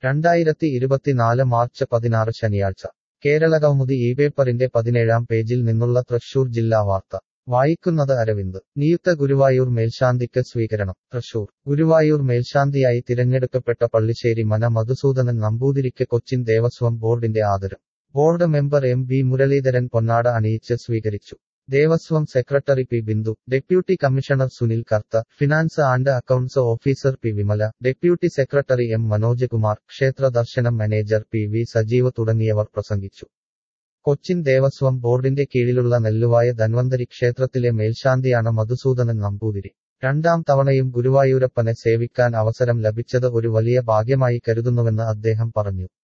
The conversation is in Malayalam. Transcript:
രണ്ടായിരത്തി ഇരുപത്തിനാല് മാർച്ച് പതിനാറ് ശനിയാഴ്ച കേരളകൗമുദി ഈ പേപ്പറിന്റെ പതിനേഴാം പേജിൽ നിന്നുള്ള തൃശൂർ ജില്ലാ വാർത്ത വായിക്കുന്നത് അരവിന്ദ് നിയുക്ത ഗുരുവായൂർ മേൽശാന്തിക്ക് സ്വീകരണം തൃശൂർ ഗുരുവായൂർ മേൽശാന്തിയായി തിരഞ്ഞെടുക്കപ്പെട്ട പള്ളിശ്ശേരി മന മധുസൂദനൻ നമ്പൂതിരിക്ക് കൊച്ചിൻ ദേവസ്വം ബോർഡിന്റെ ആദരം board member M B Muraleedharan പൊന്നാട അണിയിച്ച് സ്വീകരിച്ചു Devaswom secretary P Bindu deputy commissioner Sunil Kartha finance and accounts officer P Vimala deputy secretary M Manoj Kumar ക്ഷേത്ര ദർശനം മാനേജർ പി വി സജീവ് തുടങ്ങിയവർ പ്രസംഗിച്ചു കൊച്ചിൻ ദേവസ്വം ബോർഡിന്റെ കീഴിലുള്ള നെല്ലുവായ ധന്വന്തരി ക്ഷേത്രത്തിലെ മേൽശാന്തിയാണ് മധുസൂദനൻ നമ്പൂതിരി രണ്ടാം തവണയും ഗുരുവായൂരപ്പനെ സേവിക്കാൻ അവസരം ലഭിച്ചത് ഒരു വലിയ ഭാഗ്യമായി കരുതുന്നുവെന്ന് അദ്ദേഹം പറഞ്ഞു